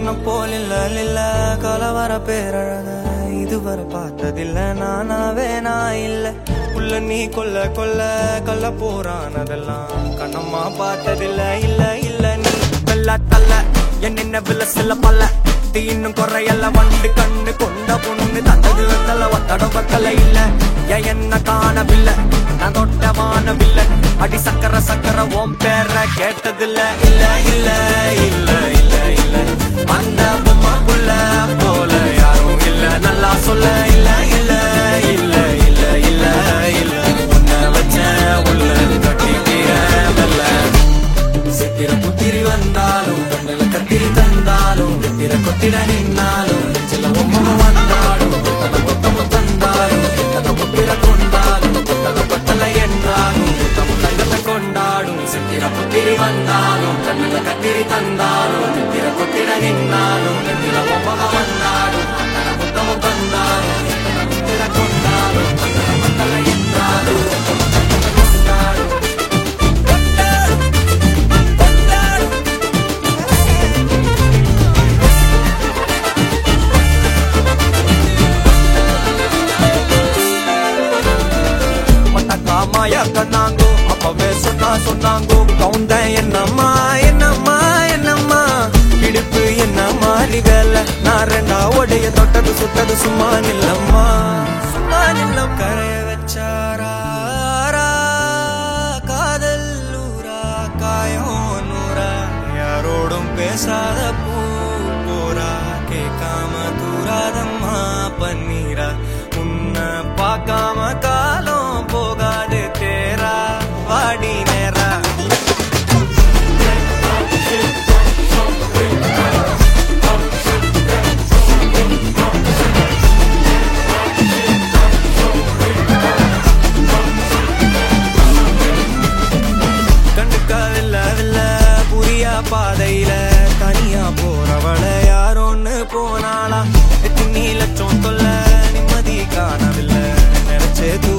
உன்னை போல் இல்ல இல்ல கலவர பேரழக இதுவரை பார்த்ததில்ல நானாவே நான் இல்ல உள்ள நீ கொல்ல கொல்ல கள்ள போறானதெல்லாம் கண்ணம்மா பார்த்ததில்ல இல்ல இல்ல நீ வெள்ள தள்ள என் நினைவுல சில பல்ல இன்னும் குறையல்ல வண்டு கண்ணு கொண்ட பொண்ணு தந்தது வெத்தல ஒத்தட பத்தல இல்ல ஏன் என்ன காணவில்லை நான் தொட்ட வானவில்லை அடி சக்கர சக்கர ஓம் பேர கேட்டதில்ல இல்ல இல்ல இல்ல இல்ல இல்ல அந்த பொம்மா புள்ள போல யாரும் இல்ல நல்லா சொல்ல இல்ல இல்ல இல்ல இல்ல இல்ல இல்ல உன்னை வச்ச உள்ள கட்டிக்கிற மெல்ல சித்திர புத்திரி வந்தாலும் கண்ணுல கத்திரி தந்தாலும் நித்திர கொத்திட நின்னாலும் நெஞ்சில ஒம்ம வந்தாலும் கொத்தல கொத்தம தந்தாலும் எத்தனை புத்திர கொண்டாலும் கொத்தல கொத்தல என்றாலும் கொத்தம தங்கத்தை கொண்டாடும் சித்திர புத்திரி வந்தாலும் கண்ணுல கத்திரி தந்தாலும் நித்திர கொத்திட நின்னாலும் நெஞ்சில ஒம்ம வந்தாலும் கொத்தல கொத்தம தந்தாலும் எத்தனை புத்திர கொண்டாலும் கொத்தல கொத்தல என்றாலும் கொத்தம தங்கத்தை கொண்டாடும் மட்டக்காமாய கண்ணாங்கோ அப்பவே சொன்னா சொன்னாங்கோ கவுந்த என்னம்மா என்னம்மா என்னம்மா இடுப்பு என்ன மாறி வேலை நான் ரெண்டா உடைய தொட்டது சுட்டது சும்மா நில்லம்மா சும்மா நில்லம் கரைய வச்சாரா காதல் ஊரா காயம் நூறா யாரோடும் பேசாத பூ போரா கேட்காம தூராதம்மா பன்னீரா உன்னை பார்க்காம காலம் போகாது தேரா வாடி நேரா கண்டுக்கவில்ல வில்ல புரியா பாதையில தனியா போறவள யாரோன்னு போனாளா எத்தனை லட்சம் தொல்ல நிம்மதி காணவில்லை நினைச்சே